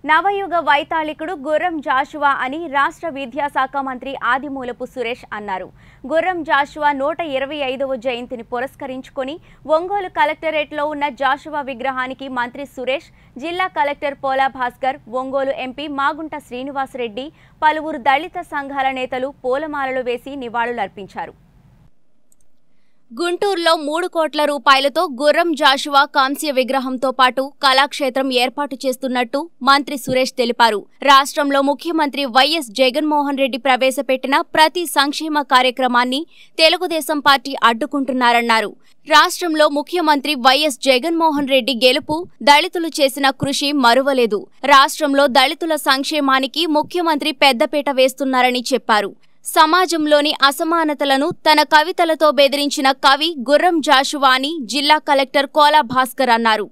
నవయుగ వైతాళికుడు గుర్రం జాషువా అని రాష్ట్ర విద్యాశాఖ మంత్రి ఆదిమూలపు సురేష్ అన్నారు గుర్రం జాషువా నూట ఇరవై ఐదవ జయంతిని పురస్కరించుకొని ఒంగోలు కలెక్టరేట్లో ఉన్న జాషువా విగ్రహానికి మంత్రి సురేష్ జిల్లా కలెక్టర్ పోలా భాస్కర్ ఒంగోలు ఎంపీ మాగుంట శ్రీనివాసరెడ్డి పలువురు దళిత సంఘాల నేతలు పూలమాలలు వేసి నివాళులర్పించారు గుంటూరులో మూడు కోట్ల రూపాయలతో గుర్రం జాషువా కాంస్య విగ్రహంతో పాటు కళాక్షేత్రం ఏర్పాటు చేస్తున్నట్టు మంత్రి సురేష్ తెలిపారు రాష్ట్రంలో ముఖ్యమంత్రి వైఎస్ జగన్మోహన్ రెడ్డి ప్రవేశపెట్టిన ప్రతి సంక్షేమ కార్యక్రమాన్ని తెలుగుదేశం పార్టీ అడ్డుకుంటున్నారన్నారు రాష్ట్రంలో ముఖ్యమంత్రి వైఎస్ జగన్మోహన్ రెడ్డి గెలుపు దళితులు చేసిన కృషి మరువలేదు రాష్ట్రంలో దళితుల సంక్షేమానికి ముఖ్యమంత్రి పెద్దపీట వేస్తున్నారని చెప్పారు సమాజంలోని అసమానతలను తన కవితలతో బెదిరించిన కవి గుర్రం జాషువా అని జిల్లా కలెక్టర్ కోలా భాస్కర్ అన్నారు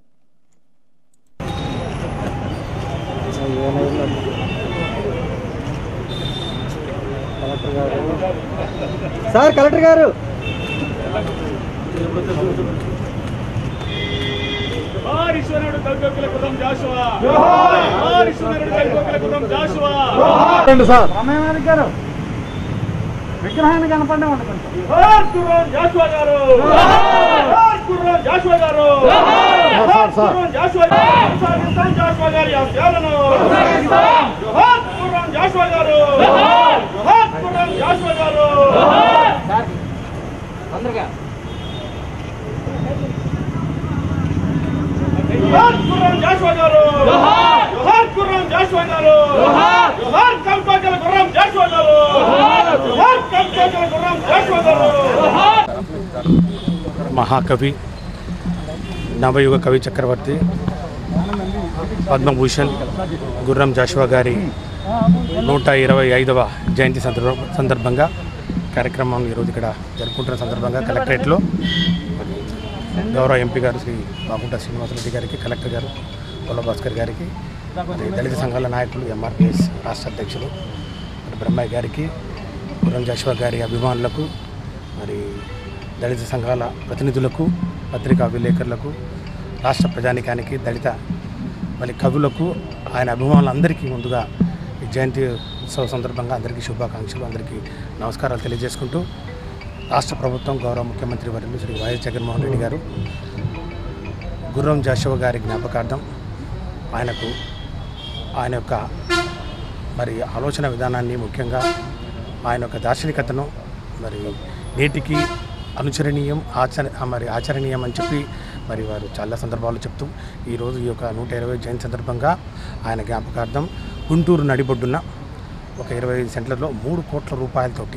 సార్ కలెక్టర్ గారు జోహార్ ఈశ్వరుడు కల్పకుల కులం జాషువా జోహార్ ఈశ్వరుడు కల్పకుల కులం జాషువా రండి సార్ రామయ్య గారు విగ్రహాన్ని కనపడే ఉండదు జోహార్ కుర్రం జాషువా గారు జోహార్ కుర్రం జాషువా గారు జోహార్ కుర్రం జాషువా గారు కొనసాగిస్తాం జాషువా గారి ఆశయాలను జోహార్ కుర్రం జాషువా గారు జోహార్ కుర్రం జాషువా గారు జోహార్ కుర్రం జాషువా గారు జోహార్ కుర్రం జాషువా గారు జోహార్ కల్పకుల కుర్రం జాషువా గారు జోహార్ కల్పకుల కుర్రం జాషువా గారు మహాకవి నవయుగ కవి చక్రవర్తి పద్మభూషణ్ గుర్రం జాషువా గారి నూట ఇరవై ఐదవ జయంతి సందర్భ సందర్భంగా కార్యక్రమం ఈరోజు ఇక్కడ జరుపుకుంటున్న సందర్భంగా కలెక్టరేట్లో గౌరవ ఎంపీ గారు శ్రీ బాగుంట శ్రీనివాసరెడ్డి గారికి కలెక్టర్ గారు పొల్ల భాస్కర్ గారికి మరి దళిత సంఘాల నాయకులు ఎంఆర్పిఎస్ రాష్ట్ర అధ్యక్షులు మరి బ్రహ్మయ్య గారికి గుర్రం జాషువా గారి అభిమానులకు మరి దళిత సంఘాల ప్రతినిధులకు పత్రికా విలేకరులకు రాష్ట్ర ప్రజానికానికి దళిత మరి కవులకు ఆయన అభిమానులందరికీ ముందుగా ఈ జయంతి ఉత్సవ సందర్భంగా అందరికీ శుభాకాంక్షలు అందరికీ నమస్కారాలు తెలియజేసుకుంటూ రాష్ట్ర ప్రభుత్వం గౌరవ ముఖ్యమంత్రి వర్యులు శ్రీ వైఎస్ జగన్మోహన్ రెడ్డి గారు గుర్రం జాషువ గారి జ్ఞాపకార్థం ఆయనకు ఆయన యొక్క మరి ఆలోచన విధానాన్ని ముఖ్యంగా ఆయన యొక్క దార్శనికతను మరి నేటికి అనుచరణీయం ఆచర మరి ఆచరణీయం అని చెప్పి మరి వారు చాలా సందర్భాలు చెప్తూ ఈరోజు ఈ యొక్క నూట ఇరవై జయంతి సందర్భంగా ఆయన జ్ఞాపకార్థం గుంటూరు నడిబొడ్డున ఒక ఇరవై ఐదు సెంట్లలో మూడు కోట్ల రూపాయలతోటి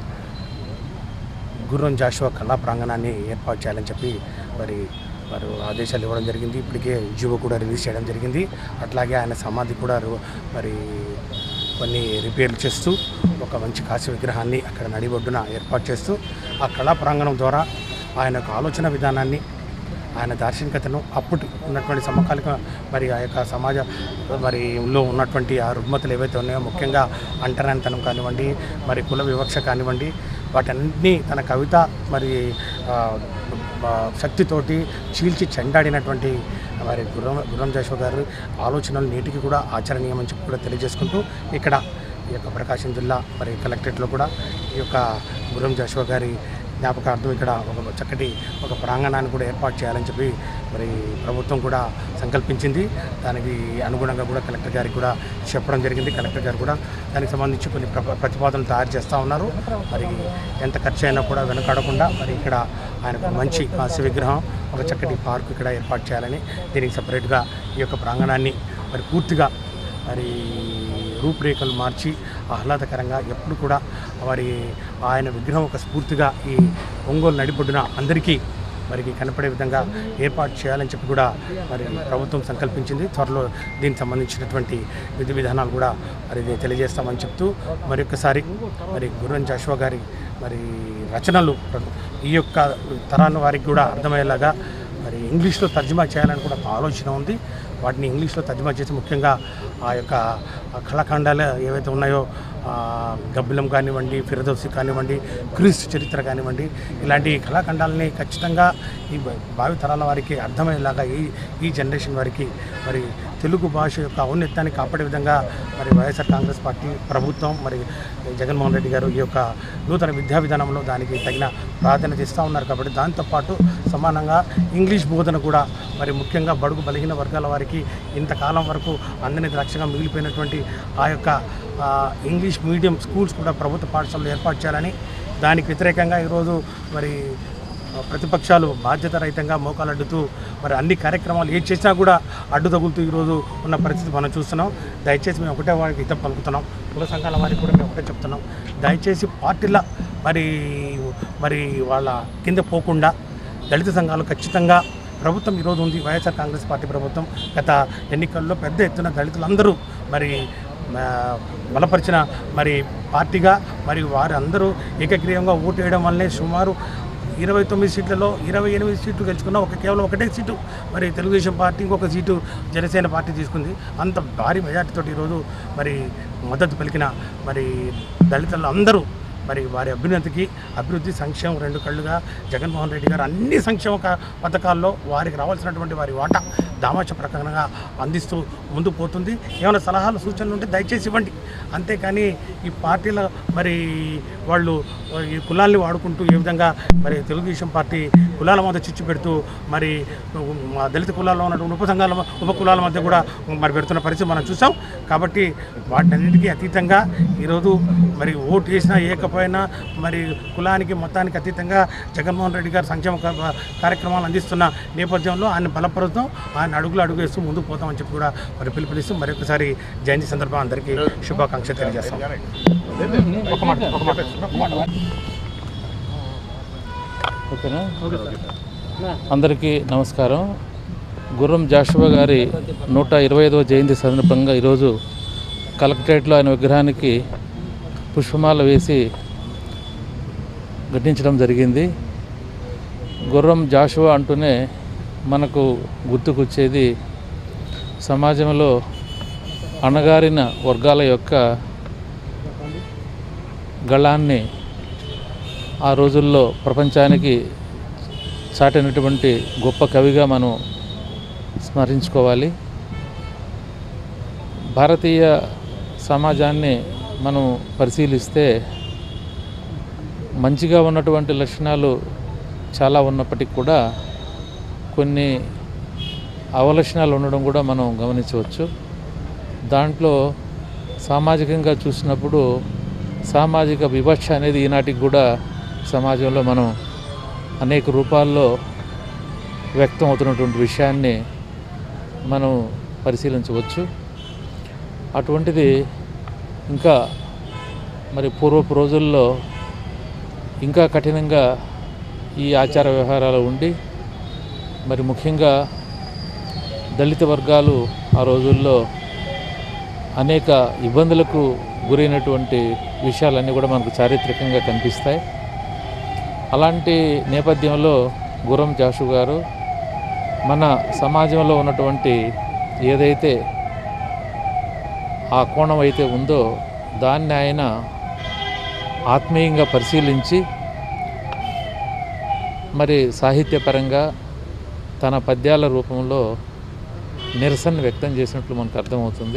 గుర్రం జాషువా కళా ప్రాంగణాన్ని ఏర్పాటు చేయాలని చెప్పి మరి వారు ఆదేశాలు ఇవ్వడం జరిగింది ఇప్పటికే జీవో కూడా రిలీజ్ చేయడం జరిగింది అట్లాగే ఆయన సమాధి కూడా రు- మరి కొన్ని రిపేర్లు చేస్తూ ఒక మంచి కాశీ విగ్రహాన్ని అక్కడ నడిబొడ్డున ఏర్పాటు చేస్తూ ఆ కళా ప్రాంగణం ద్వారా ఆయన యొక్క ఆలోచన విధానాన్ని ఆయన దార్శనికతను అప్పుడు ఉన్నటువంటి సమకాలిక మరి ఆ యొక్క సమాజ మరి లో ఉన్నటువంటి ఆ రుగ్మతలు ఏవైతే ఉన్నాయో ముఖ్యంగా అంటరానితనం కానివ్వండి మరి కుల వివక్ష కానివ్వండి వాటన్నిటినీ తన కవిత మరి ఆ, ఆ, శక్తితోటి చీల్చి చెండాడినటువంటి మరి గుర్రం గుర్రం జాషువా గారు ఆలోచనలు నేటికి కూడా ఆచరణీయమని చెప్పి కూడా తెలియజేసుకుంటూ ఇక్కడ ఈ యొక్క ప్రకాశం జిల్లా మరి కలెక్టరేట్లో కూడా ఈ యొక్క గుర్రం జాషువా గారి జ్ఞాపకార్థం ఇక్కడ ఒక చక్కటి ఒక ప్రాంగణాన్ని కూడా ఏర్పాటు చేయాలని చెప్పి మరి ప్రభుత్వం కూడా సంకల్పించింది దానికి అనుగుణంగా కూడా కలెక్టర్ గారికి కూడా చెప్పడం జరిగింది కలెక్టర్ గారు కూడా దానికి సంబంధించి కొన్ని ప్ర- ప్రతిపాదనలు తయారు చేస్తూ ఉన్నారు మరి ఎంత ఖర్చు అయినా కూడా వెనకాడకుండా మరి ఇక్కడ ఆయనకు మంచి కాంస్య విగ్రహం ఒక చక్కటి పార్క్ ఇక్కడ ఏర్పాటు చేయాలని దీనికి సపరేట్గా ఈ యొక్క ప్రాంగణాన్ని మరి పూర్తిగా మరి రూపురేఖలు మార్చి ఆహ్లాదకరంగా ఎప్పుడు కూడా మరి ఆయన విగ్రహం ఒక స్ఫూర్తిగా ఈ ఒంగోలు నడిపొడ్డున అందరికీ మరి కనపడే విధంగా ఏర్పాటు చేయాలని చెప్పి కూడా మరి ప్రభుత్వం సంకల్పించింది త్వరలో దీనికి సంబంధించినటువంటి విధి విధానాలు కూడా మరి ఇది తెలియజేస్తామని చెప్తూ మరి ఒక్కసారి మరి గుర్రం జాషువా గారి మరి రచనలు ఈ యొక్క తరాల వారికి కూడా అర్థమయ్యేలాగా మరి ఇంగ్లీష్లో తర్జుమా చేయాలని కూడా ఒక ఆలోచన ఉంది వాటిని ఇంగ్లీష్లో తర్జుమా చేసి ముఖ్యంగా ఆ యొక్క ఆ కళాఖండాలు ఏవైతే ఉన్నాయో ఆ, గబ్బిలం కానివ్వండి ఫిరదోసి కానివ్వండి క్రీస్తు చరిత్ర కానివ్వండి ఇలాంటి కళాఖండాలని ఖచ్చితంగా ఈ భ- భావి తరాల వారికి అర్థమయ్యేలాగా ఈ ఈ జనరేషన్ వారికి మరి తెలుగు భాష యొక్క ఔన్నత్యాన్ని కాపాడే విధంగా మరి వైఎస్ఆర్ కాంగ్రెస్ పార్టీ ప్రభుత్వం మరి జగన్మోహన్ రెడ్డి గారు ఈ యొక్క నూతన విద్యా విధానంలో దానికి తగిన ప్రాధాన్యత ఇస్తూ ఉన్నారు కాబట్టి దాంతోపాటు సమానంగా ఇంగ్లీష్ బోధన కూడా మరి ముఖ్యంగా బడుగు బలహీన వర్గాల వారికి ఇంతకాలం వరకు అందని ద్రాక్షగా మిగిలిపోయినటువంటి ఆ యొక్క ఆ, ఇంగ్లీష్ మీడియం స్కూల్స్ కూడా ప్రభుత్వ పాఠశాలలు ఏర్పాటు చేయాలని దానికి వ్యతిరేకంగా ఈరోజు మరి ఆ, ప్రతిపక్షాలు బాధ్యత రహితంగా మోకాలడ్డుతూ మరి అన్ని కార్యక్రమాలు ఏది చేసినా కూడా అడ్డు తగులుతూ ఈరోజు ఉన్న పరిస్థితి మనం చూస్తున్నాం దయచేసి మేము ఒకటే వారికి హితం పలుకుతున్నాం కుల సంఘాల వారికి కూడా మేము ఒకటే చెప్తున్నాం దయచేసి పార్టీల మరి మరి వాళ్ళ కింద పోకుండా దళిత సంఘాలు ఖచ్చితంగా ప్రభుత్వం ఈరోజు ఉంది వైఎస్ఆర్ కాంగ్రెస్ పార్టీ ప్రభుత్వం గత ఎన్నికల్లో పెద్ద ఎత్తున దళితులందరూ మరి ఆ, బలపరిచిన మరి పార్టీగా మరి వారు అందరూ ఏకగ్రీవంగా ఓటు వేయడం వల్లే సుమారు ఇరవై తొమ్మిది సీట్లలో ఇరవై ఎనిమిది సీట్లు గెలుచుకున్న ఒక కేవలం ఒకటే సీటు మరి తెలుగుదేశం పార్టీ ఇంకొక సీటు జనసేన పార్టీ తీసుకుంది అంత భారీ మెజార్టీతో ఈరోజు మరి మద్దతు పలికిన మరి దళితులు అందరూ మరి వారి అభ్యున్నతికి అభివృద్ధి సంక్షేమం రెండు కళ్ళుగా జగన్మోహన్ రెడ్డి గారు అన్ని సంక్షేమ క- పథకాల్లో వారికి రావాల్సినటువంటి వారి వాటా దామాష ప్రకారంగా అందిస్తూ ముందుకు పోతుంది ఏమైనా సలహాలు సూచనలు ఉంటే దయచేసి ఇవ్వండి అంతేకాని ఈ పార్టీల మరి వాళ్ళు ఈ కులాల్ని వాడుకుంటూ ఏ విధంగా మరి తెలుగుదేశం పార్టీ కులాల మధ్య చిచ్చు పెడుతూ మరి మా దళిత కులాల్లో ఉన్నటువంటి ఉప సంఘాల ఉప కులాల మధ్య కూడా మరి పెడుతున్న పరిస్థితి మనం చూసాం కాబట్టి వాటన్నిటికీ అతీతంగా ఈరోజు మరి ఓటు వేసినా ఏకపోయినా మరి కులానికి మొత్తానికి అతీతంగా జగన్మోహన్ రెడ్డి గారు సంక్షేమ కా- కార్యక్రమాలు అందిస్తున్న నేపథ్యంలో ఆయన బలపరుస్తాం ఆయన అడుగులు అడుగు వేస్తూ ముందుకు పోతామని చెప్పి కూడా మరి పిలుపునిస్తూ మరొకసారి జయంతి సందర్భం అందరికీ శుభాకాంక్షలు తెలియజేస్తాం ఒక మాట ఒక మాట ఒక మాట ఓకేనా అందరికీ నమస్కారం గుర్రం జాషువా గారి నూట ఇరవై ఐదవ జయంతి సందర్భంగా ఈరోజు కలెక్టరేట్లో ఆయన విగ్రహానికి పుష్పమాల వేసి ఘటించడం జరిగింది గుర్రం జాషువా అంటూనే మనకు గుర్తుకొచ్చేది సమాజంలో అణగారిన వర్గాల యొక్క గళాన్ని ఆ రోజుల్లో ప్రపంచానికి చాటినటువంటి గొప్ప కవిగా మనం స్మరించుకోవాలి భారతీయ సమాజాన్ని మనం పరిశీలిస్తే మంచిగా ఉన్నటువంటి లక్షణాలు చాలా ఉన్నప్పటికీ కూడా కొన్ని అవలక్షణాలు ఉండడం కూడా మనం గమనించవచ్చు దాంట్లో సామాజికంగా చూసినప్పుడు సామాజిక వివక్ష అనేది ఈనాటికి కూడా సమాజంలో మనం అనేక రూపాల్లో వ్యక్తం అవుతున్నటువంటి విషయాన్ని మనం పరిశీలించవచ్చు అటువంటిది ఇంకా మరి పూర్వపు రోజుల్లో ఇంకా కఠినంగా ఈ ఆచార వ్యవహారాలు ఉండి మరి ముఖ్యంగా దళిత వర్గాలు ఆ రోజుల్లో అనేక ఇబ్బందులకు గురైనటువంటి విషయాలన్నీ కూడా మనకు చారిత్రకంగా కనిపిస్తాయి అలాంటి నేపథ్యంలో గురం జాషు గారు మన సమాజంలో ఉన్నటువంటి ఏదైతే ఆ కోణం అయితే ఉందో దాన్ని ఆయన ఆత్మీయంగా పరిశీలించి మరి సాహిత్యపరంగా తన పద్యాల రూపంలో నిరసన వ్యక్తం చేసినట్లు మనకు అర్థమవుతుంది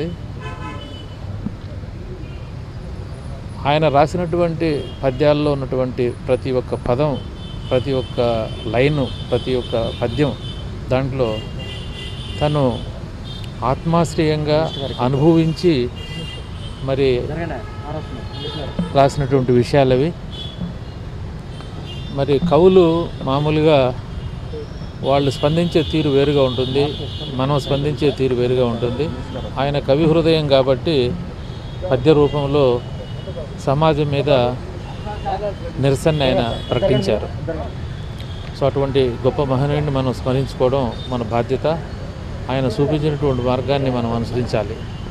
ఆయన రాసినటువంటి పద్యాల్లో ఉన్నటువంటి ప్రతి ఒక్క పదం ప్రతి ఒక్క లైను ప్రతి ఒక్క పద్యం దాంట్లో తను ఆత్మాశ్రయంగా అనుభవించి మరి రాసినటువంటి విషయాలవి మరి కవులు మామూలుగా వాళ్ళు స్పందించే తీరు వేరుగా ఉంటుంది మనం స్పందించే తీరు వేరుగా ఉంటుంది ఆయన కవి హృదయం కాబట్టి పద్య రూపంలో సమాజం మీద నిరసన ఆయన ప్రకటించారు సో అటువంటి గొప్ప మహనీయుడిని మనం స్మరించుకోవడం మన బాధ్యత ఆయన చూపించినటువంటి మార్గాన్ని మనం అనుసరించాలి